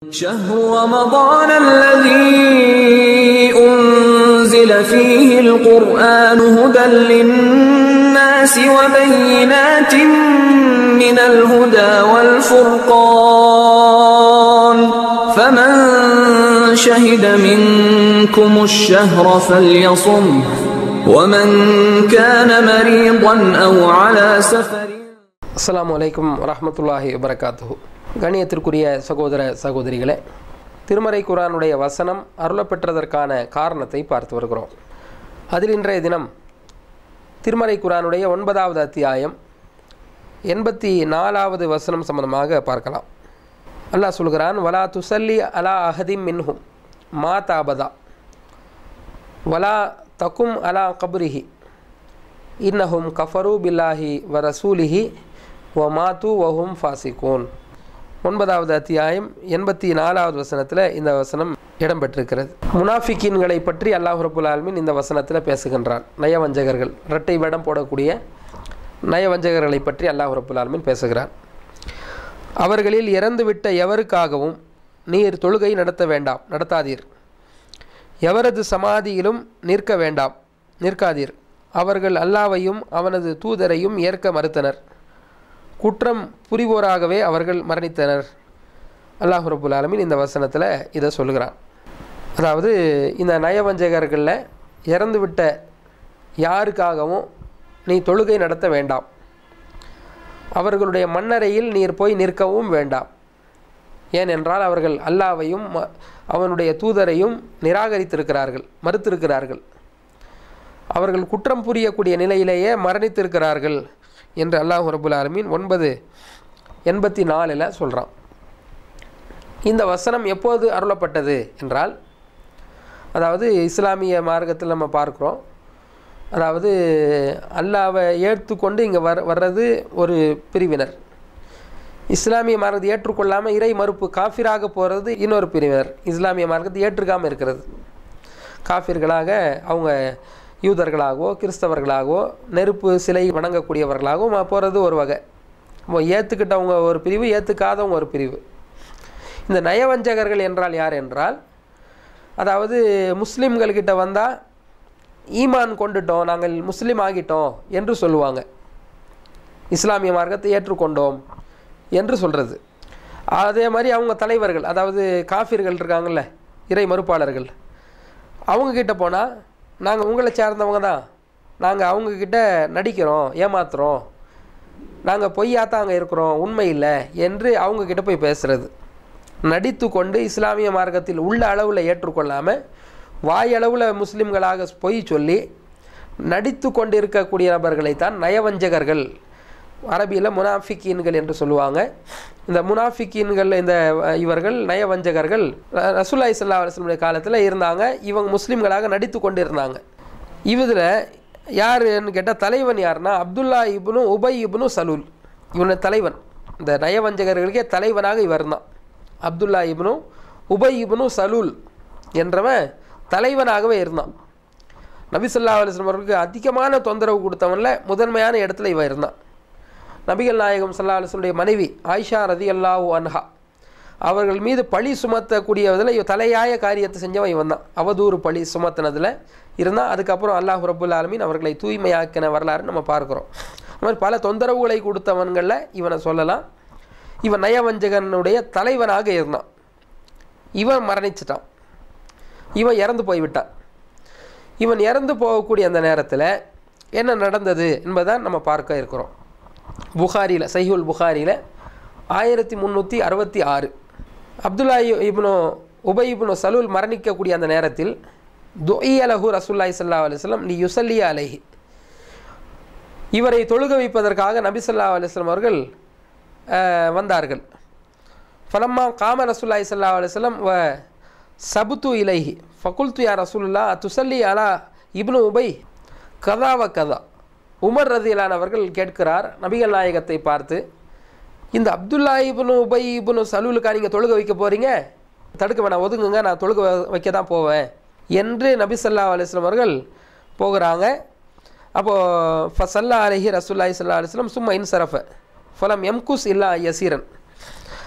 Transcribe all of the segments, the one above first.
شهر رمضان الذي أنزل فيه القرآن هدى للناس وبينات من الهدى والفرقان فمن شهد منكم الشهر فليصم ومن كان مريضا أو على سفر அஸ்ஸலாமு அலைக்கும் வரஹ்மத்துல்லாஹி வபரகாத்துஹு கணியத்திற்குரிய சகோதர சகோதரிகளே திருமறை குரானுடைய வசனம் அருளப்பெற்றதற்கான காரணத்தை பார்த்து வருகிறோம் அதில் இன்றைய தினம் திருமறை குரானுடைய ஒன்பதாவது அத்தியாயம் எண்பத்தி நாலாவது வசனம் சம்பந்தமாக பார்க்கலாம் அல்லாஹ் சொல்கிறான் வலா துசல்லி அலா அஹதிம் மின்ஹும் மா தாபதா வலா தக்கும் அலா கபுரிஹி இன்னஹும் கஃபரு பில்லாஹி வ ரசூலிஹி வ மாத்து வஹும் ஃபாசிகூன் ஒன்பதாவது அத்தியாயம் எண்பத்தி நாலாவது வசனத்தில் இந்த வசனம் இடம்பெற்றிருக்கிறது முனாஃபிக்கீன்களை பற்றி அல்லாஹ் ரபுல் ஆலமீன் இந்த வசனத்தில் பேசுகின்றான் நயவஞ்சகர்கள் இரட்டை வேடம் போடக்கூடிய நயவஞ்சகர்களை பற்றி அல்லாஹ் ரபுல் ஆலமீன் பேசுகிறான் அவர்களில் இறந்துவிட்ட எவருக்காகவும் நீர் தொழுகை நடத்த வேண்டாம் நடத்தாதீர் எவரது சமாதியிலும் நிற்க வேண்டாம் நிற்காதீர் அவர்கள் அல்லாவையும் அவனது தூதரையும் ஏற்க மறுத்தனர் குற்றம் புரிவோராகவே அவர்கள் மரணித்தனர் அல்லாஹ் ரபுல் ஆலமீன் இந்த வசனத்தில் இதை சொல்லுகிறான் அதாவது இந்த நயவஞ்சகர்களில் இறந்துவிட்ட யாருக்காகவும் நீ தொழுகை நடத்த வேண்டாம் அவர்களுடைய மண்ணறையில் நீர் போய் நிற்கவும் வேண்டாம் ஏனென்றால் அவர்கள் அல்லாவையும் ம- அவனுடைய தூதரையும் நிராகரித்திருக்கிறார்கள் மறுத்திருக்கிறார்கள் அவர்கள் குற்றம் புரியக்கூடிய நிலையிலேயே மரணித்திருக்கிறார்கள் என்று அல்லாஹ் ரபுல் ஆலமீன் ஒன்பது எண்பத்தி நாலில் சொல்கிறான் இந்த வசனம் எப்போது அருளப்பட்டது என்றால் அதாவது இஸ்லாமிய மார்க்கத்தில் நம்ம பார்க்குறோம் அதாவது அல்லாவை ஏற்றுக்கொண்டு இங்கே வர் வர்றது ஒரு பிரிவினர் இஸ்லாமிய மார்க்கத்தை ஏற்றுக்கொள்ளாமல் இறை மறுப்பு காஃபிராக போகிறது இன்னொரு பிரிவினர் இஸ்லாமிய மார்க்கத்தை ஏற்றுக்காமல் இருக்கிறது காஃபிர்களாக அவங்க யூதர்களாகவோ கிறிஸ்தவர்களாகவோ நெருப்பு சிலை வணங்கக்கூடியவர்களாகவும் போகிறது ஒரு வகை இப்போ ஏற்றுக்கிட்டவங்க ஒரு பிரிவு ஏற்றுக்காதவங்க ஒரு பிரிவு இந்த நயவஞ்சகர்கள் என்றால் யார் என்றால் அதாவது முஸ்லீம்கள்கிட்ட வந்தால் ஈமான் கொண்டுட்டோம் நாங்கள் முஸ்லீம் ஆகிட்டோம் என்று சொல்லுவாங்க இஸ்லாமிய மார்க்கத்தை ஏற்றுக்கொண்டோம் என்று சொல்கிறது அதே மாதிரி அவங்க தலைவர்கள் அதாவது காஃபிர்கள் இருக்காங்கல்ல இறை மறுப்பாளர்கள் அவங்கக்கிட்ட போனால் நாங்கள் உங்களை சேர்ந்தவங்க தான் நாங்கள் அவங்கக்கிட்ட நடிக்கிறோம் ஏமாத்துறோம் நாங்கள் பொய்யாத்தான் அங்கே இருக்கிறோம் உண்மை இல்லை என்று அவங்கக்கிட்ட போய் பேசுகிறது நடித்து கொண்டு இஸ்லாமிய மார்க்கத்தில் உள்ள அளவில் ஏற்றுக்கொள்ளாமல் வாயளவில் முஸ்லிம்களாக பொய் சொல்லி நடித்து கொண்டு இருக்கக்கூடிய நபர்களைத்தான் நயவஞ்சகர்கள் அரபியில் முனாஃபிக்கீன்கள் என்று சொல்லுவாங்க இந்த முனாஃபிக்கீன்கள் இந்த அஹ், இவர்கள் நயவஞ்சகர்கள் ர- ரசூலுல்லாஹி ஸல்லல்லாஹு அலைஹி வஸல்லம் காலத்தில் இருந்தாங்க இவங்க முஸ்லீம்களாக நடித்து கொண்டு இருந்தாங்க இதில் யாருன்னு கேட்டால் தலைவன் யாருன்னா அப்துல்லா இப்னு உபை இப்னு சலூல் இவன தலைவன் இந்த நயவஞ்சகர்களுக்கே தலைவனாக இவர் தான் அப்துல்லா இப்னு உபை இப்னு சலூல் என்றவன் தலைவனாகவே இருந்தான் நபி ஸல்லல்லாஹு அலைஹி வஸல்லம் அவர்களுக்கு அதிகமான தொந்தரவு கொடுத்தவன்ல முதன்மையான இடத்துல இவன் இருந்தான் நபிகள் நாயகம் ஸல்லல்லாஹு அலைஹி வஸல்லுடைய மனைவி ஆயிஷா ரதி அல்லாஹூ அன்ஹா அவர்கள் மீது பழி சுமத்தக்கூடியதில் இவன் தலையாய காரியத்தை செஞ்சவன் இவன் தான் அவதூறு பழி சுமத்தினதில் இருந்தால் அதுக்கப்புறம் அல்லாஹ் ரபுல் ஆலமீன் அவர்களை தூய்மையாக்கின வரலாறு நம்ம பார்க்குறோம் அது மாதிரி பல தொந்தரவுகளை கொடுத்தவன்களில் இவனை சொல்லலாம் இவன் நயவஞ்சகனுடைய தலைவனாக இருந்தான் இவன் மரணிச்சிட்டான் இவன் இறந்து போய்விட்டான் இவன் இறந்து போகக்கூடிய அந்த நேரத்தில் என்ன நடந்தது என்பதை நம்ம பார்க்க இருக்கிறோம் புகாரியில் சஹிவுல் புகாரியில் ஆயிரத்தி முந்நூற்றி அறுபத்தி ஆறு அப்துல்லா இப்னு உபை இப்னு சலூல் மரணிக்கக்கூடிய அந்த நேரத்தில் துஇயலஹு ரசூல்லாய் சல்லா அலிஸ்லாம் நீ யுசல்லியா அலைஹி இவரை தொழுக வைப்பதற்காக நபி ஸல்லல்லாஹு அலைஹி வஸல்லம் அவர்கள் அஹ், வந்தார்கள் ஃபலம்மா காம ரசூல்லாய் சல்லா அலுவலம் வ சபுத்து இலைஹி ஃபகுல்து யா ரசூலுல்லா துசல்லி அலா இப்னு உபை கதாவ கதா உமர் ரதியலான் அவர்கள் கேட்கிறார் நபிகள் நாயகத்தை பார்த்து இந்த அப்துல்லா இப்னு உபை இப்னு சலூலுக்கா நீங்கள் தொழுக வைக்க போகிறீங்க தடுக்க வேணாம் ஒதுங்குங்க நான் தொழுக வ- வைக்க தான் போவேன் என்று நபி ஸல்லல்லாஹு அலைஹி வஸல்லம் அவர்கள் போகிறாங்க அப்போது ஃபசல்லா அலஹி ரசூல்லாய் சல்லா அலிஸ்லம் சும்மா இன்சரஃப ஃபலம் எம்குஸ் இல்லா யசீரன்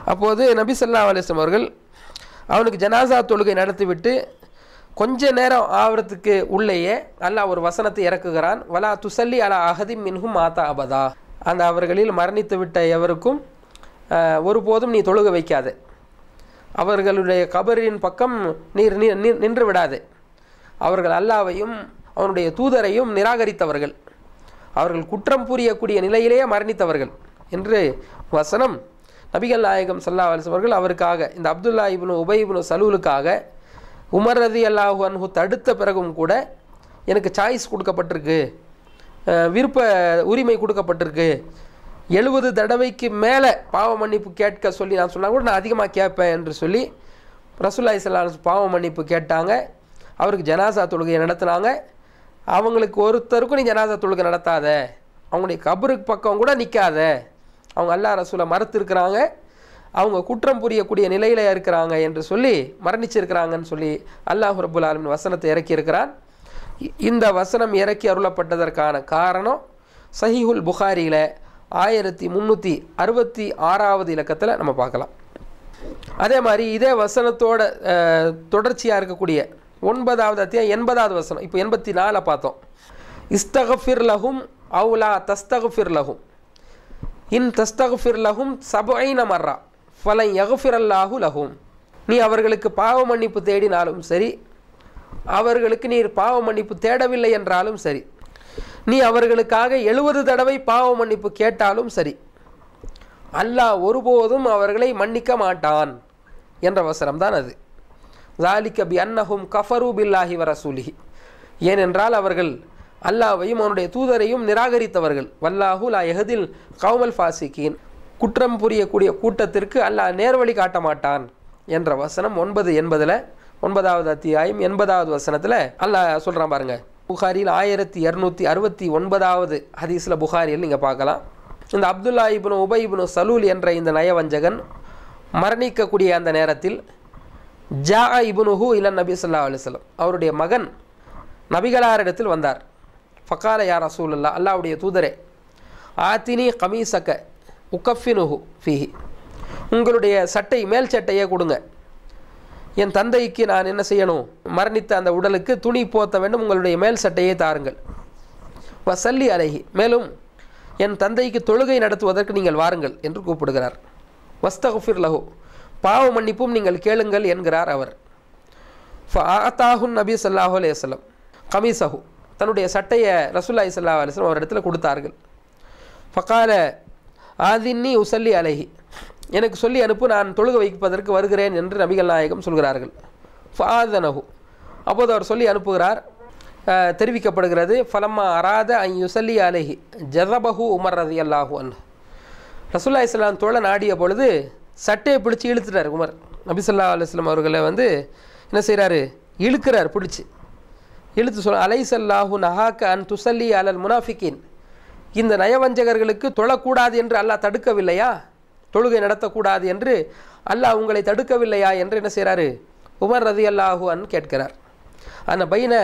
அப்போது நபி ஸல்லல்லாஹு அலைஹி வஸல்லம் அவர்கள் அவனுக்கு ஜனாசா தொழுகை நடத்திவிட்டு கொஞ்ச நேரம் ஆவறதுக்கு உள்ளேயே அல்லாஹ் ஒரு வசனத்தை இறக்குகிறான் வலா துசல்லி அலா அகதி மின்ஹும் மாதா அபதா அந்த அவர்களில் மரணித்து விட்ட எவருக்கும் அஹ், ஒருபோதும் நீ தொழுக வைக்காதே அவர்களுடைய கபரின் பக்கம் நீர் நி- நி- நின்று விடாதே அவர்கள் அல்லாவையும் அவனுடைய தூதரையும் நிராகரித்தவர்கள் அவர்கள் குற்றம் புரியக்கூடிய நிலையிலேயே மரணித்தவர்கள் என்று வசனம் நபிகள் நாயகம் சல்லா அலிஸ் அவர்கள் அவருக்காக இந்த அப்துல்லா இப்னு உபை இப்னு சலூலுக்காக உமர் ரதி அல்லாஹு அன்ஹு தடுத்த பிறகும் கூட எனக்கு சாய்ஸ் கொடுக்கப்பட்டிருக்கு அஹ், விருப்ப உரிமை கொடுக்கப்பட்டிருக்கு எழுபது தடவைக்கு மேலே பாவ மன்னிப்பு கேட்க சொல்லி நான் சொன்னா கூட நான் அதிகமாக கேட்பேன் என்று சொல்லி ரசூல்லாய் சல்லா பாவ மன்னிப்பு கேட்டாங்க அவருக்கு ஜனாசா தொழுகையை நடத்துனாங்க அவங்களுக்கு ஒருத்தருக்கும் நீ ஜனாசா தொழுகை நடத்தாத அவங்களுடைய கபருக்கு பக்கம் கூட நிற்காத அவங்க அல்லா ரசூலை மறுத்திருக்கிறாங்க அவங்க குற்றம் புரியக்கூடிய நிலையில் இருக்கிறாங்க என்று சொல்லி மரணிச்சிருக்கிறாங்கன்னு சொல்லி அல்லாஹ் ரபுல் ஆலமின் வசனத்தை இறக்கியிருக்கிறான் இ- இந்த வசனம் இறக்கி அருளப்பட்டதற்கான காரணம் சஹீஹுல் புகாரியில் ஆயிரத்தி முந்நூற்றி அறுபத்தி ஆறாவது இலக்கத்தில் நம்ம பார்க்கலாம் அதே மாதிரி இதே வசனத்தோட தொடர்ச்சியாக இருக்கக்கூடிய ஒன்பதாவது அத்தியாயம் எண்பதாவது வசனம் இப்போ எண்பத்தி நாலை பார்த்தோம் இஸ்தகஃபிர் லஹும் அவுலா தஸ்தகஃபிர் லஹும் இன் தஸ்தகஃபிர் லஹும் சபைன மர்ரா ஃபலை யகுஃபிர் அல்லாஹு லஹும் நீ அவர்களுக்கு பாவ மன்னிப்பு தேடினாலும் சரி அவர்களுக்கு நீர் பாவ மன்னிப்பு தேடவில்லை என்றாலும் சரி நீ அவர்களுக்காக எழுபது தடவை பாவ மன்னிப்பு கேட்டாலும் சரி அல்லாஹ் ஒருபோதும் அவர்களை மன்னிக்க மாட்டான் என்ற வசனம் தான் அது ஜாலிக்க பி அன்னஹும் கஃபரு பில்லாஹி வ ரசூலிஹி ஏனென்றால் அவர்கள் அல்லாஹ்வையும் அவனுடைய தூதரையும் நிராகரித்தவர்கள் வல்லாஹு லா எஹதில் கௌமல் ஃபாசிகீன் குற்றம் புரியக்கூடிய கூட்டத்திற்கு அல்லாஹ் நேர்வழி காட்ட மாட்டான் என்ற வசனம் ஒன்பது எண்பதில் ஒன்பதாவது அத்தியாயம் எண்பதாவது வசனத்தில் அல்லாஹ் சொல்கிறான் பாருங்க புகாரில் ஆயிரத்தி இரநூத்தி அறுபத்தி ஒன்பதாவது ஹதீஸில் புகாரியில் நீங்கள் பார்க்கலாம் இந்த அப்துல்லா இப்னு உபை இப்னு சலூல் என்ற இந்த நயவஞ்சகன் மரணிக்கக்கூடிய அந்த நேரத்தில் ஜா இபுனுஹு இலன் நபி ஸல்லல்லாஹு அலைஹி வஸல்லம் அவருடைய மகன் நபிகளாரிடத்தில் வந்தார் ஃபகால யா ரசூலுல்லா அல்லாஹ்வுடைய தூதரே ஆத்தினி கமீசக்க உக்கஃபினுஹு ஃபீஹி உங்களுடைய சட்டை மேல் சட்டையே கொடுங்க என் தந்தைக்கு நான் என்ன செய்யணும் மரணித்த அந்த உடலுக்கு துணி போத்த வேண்டும் உங்களுடைய மேல் சட்டையை தாருங்கள் வசல்லி அலைஹி மேலும் என் தந்தைக்கு தொழுகை நடத்துவதற்கு நீங்கள் வாருங்கள் என்று கூப்பிடுகிறார் வஸ்தகுஃபிர் லஹு பாவ மன்னிப்பும் நீங்கள் கேளுங்கள் என்கிறார் அவர் ஃபஆத்தாஹுன் நபி ஸல்லல்லாஹு அலைஹி வஸல்லம் கமீசஹு தன்னுடைய சட்டையை ரசூலுல்லாஹி ஸல்லல்லாஹு அலைஹி வஸல்லம் அவரிடத்தில் கொடுத்தார்கள் ஃபகால ஆதின்னி உசல்லி அலைஹி எனக்கு சொல்லி அனுப்பு நான் தொழுக வைப்பதற்கு வருகிறேன் என்று நபிகள் நாயகம் சொல்கிறார்கள் ஃபாதனஹு அப்போது அவர் சொல்லி அனுப்புகிறார் அஹ், தெரிவிக்கப்படுகிறது ஃபலம்மா அராத ஐ யுசல்லி அலைஹி ஜதபஹு உமர் ரதி அல்லாஹு அன்ஹு ரசூல்லா இஸ்லாம் தோழ நாடிய பொழுது சட்டையை பிடிச்சி இழுத்துட்டார் உமர் நபிசல்லா அலுவலம் அவர்களை வந்து என்ன செய்கிறாரு இழுக்கிறார் பிடிச்சி இழுத்து சொல் அலைசல்லாஹு நஹாக்க அன் துசல்லி அலல் முனாஃபிகின் இந்த நயவஞ்சகர்களுக்கு தொழக்கூடாது என்று அல்லாஹ் தடுக்கவில்லையா தொழுகை நடத்தக்கூடாது என்று அல்லாஹ் உங்களை தடுக்கவில்லையா என்று என்ன செய்கிறாரு உமர் ரதி அல்லாஹு அன் கேட்கிறார் அந்த பைன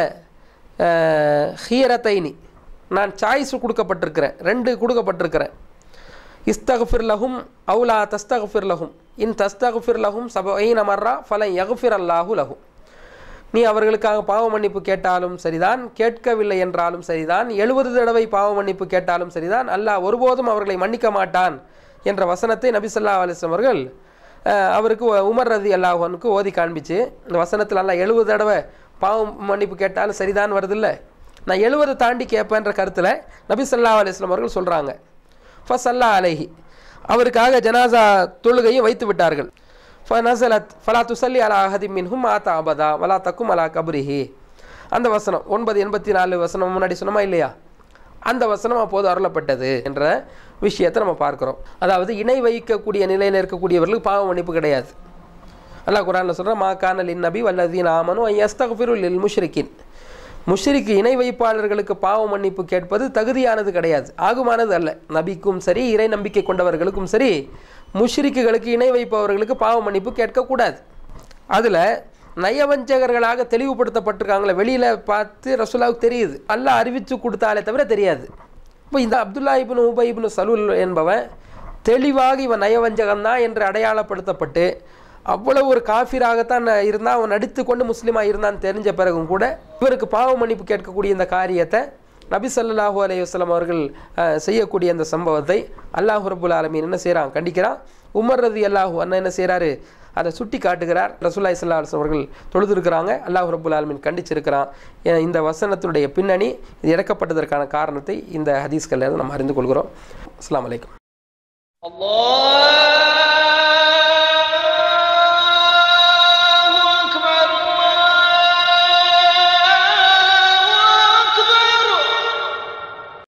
ஹீரத்தைனி நான் சாய்ஸ் கொடுக்கப்பட்டிருக்கிறேன் ரெண்டு கொடுக்கப்பட்டிருக்கிறேன் இஸ்தகுஃபிர் லஹும் அவுலா தஸ்தகுஃபிர் லஹும் இன் தஸ்தகுஃபிர் லஹும் சபைன மர்ரா ஃபலை யகுஃபிர் அல்லாஹு லஹும் நீ அவர்களுக்காக பாவ மன்னிப்பு கேட்டாலும் சரிதான் கேட்கவில்லை என்றாலும் சரிதான் எழுபது தடவை பாவ மன்னிப்பு கேட்டாலும் சரிதான் அல்லாஹ் ஒருபோதும் அவர்களை மன்னிக்க மாட்டான் என்ற வசனத்தை நபி ஸல்லல்லாஹு அலைஹி வஸல்லம் அவர்கள் அஹ், அவருக்கு உமர் ரதி அல்லாஹனுக்கு ஓதி காண்பிச்சு இந்த வசனத்தில் அல்லாஹ் எழுபது தடவை பாவ மன்னிப்பு கேட்டாலும் சரிதான் வருதில்ல நான் எழுபது தாண்டி கேட்பேன்ற கருத்தில் நபி ஸல்லல்லாஹு அலைஹி வஸல்லம் அவர்கள் சொல்கிறாங்க ஃபசல்லா அலைஹி அவருக்காக ஜனாசா தொழுகையும் வைத்து விட்டார்கள் ஃபனசலத் ஃபலா துசல்லி அலா அஹதி மின்ஹும் ஆத்தா அபதா வலா தக்கும் அலா கபரிஹி அந்த வசனம் ஒன்பது எண்பத்தி நாலு வசனம் முன்னாடி சொன்னோமா இல்லையா அந்த வசனம் அப்போது அருளப்பட்டது என்ற விஷயத்தை நம்ம பார்க்குறோம் அதாவது இணை வைக்கக்கூடிய நிலையில் இருக்கக்கூடியவர்களுக்கு பாவ மன்னிப்பு கிடையாது அல்லாஹ் குரானில் சொல்கிறேன் மா கானல் இன் நபி வல்லதீன் ஆமனு ஐயஸ்தகுஃபிருல் லில் முஷ்ரிக்கின் முஷ்ரிக்கு இணை வைப்பாளர்களுக்கு பாவ மன்னிப்பு கேட்பது தகுதியானது கிடையாது ஆகுமானது அல்ல நபிக்கும் சரி இறை நம்பிக்கை கொண்டவர்களுக்கும் சரி முஷ்ரிக்குகளுக்கு இணை வைப்பவர்களுக்கு பாவ மன்னிப்பு கேட்கக்கூடாது அதில் நயவஞ்சகர்களாக தெளிவுபடுத்தப்பட்டிருக்காங்களே வெளியில் பார்த்து ரசூலாவுக்கு தெரியுது அல்லாஹ் அறிவித்து கொடுத்தாலே தவிர தெரியாது இப்போ இந்த அப்துல்லா இப்னு உபை இப்னு சலூல் என்பவன் தெளிவாக இவன் நயவஞ்சகன்தான் என்று அடையாளப்படுத்தப்பட்டு அவ்வளவு ஒரு காஃபிராகத்தான் இருந்தான் அவன் நடித்து கொண்டு முஸ்லீமாக இருந்தான்னு தெரிஞ்ச பிறகும் கூட இவருக்கு பாவ மன்னிப்பு கேட்கக்கூடிய இந்த காரியத்தை நபி ஸல்லல்லாஹு அலைஹி வஸல்லம் அவர்கள் அஹ், செய்யக்கூடிய அந்த சம்பவத்தை அல்லாஹ் ரபுல் ஆலமீன் என்ன செய்கிறான் கண்டிக்கிறான் உமர் ரதி அல்லாஹு அண்ணன் என்ன செய்கிறாரு அதை சுட்டி காட்டுகிறார் ரசூல்லாய் சல்லா அலிஸ் அவர்கள் தொழுதுருக்கிறாங்க அல்லாஹ் ரபுல் ஆலமீன் கண்டிச்சிருக்கிறான் ஏன் இந்த வசனத்துடைய பின்னணி இது இறக்கப்பட்டதற்கான காரணத்தை இந்த ஹதீஸ்களில் நம்ம அறிந்து கொள்கிறோம் அஸ்ஸலாமு அலைக்கும் الله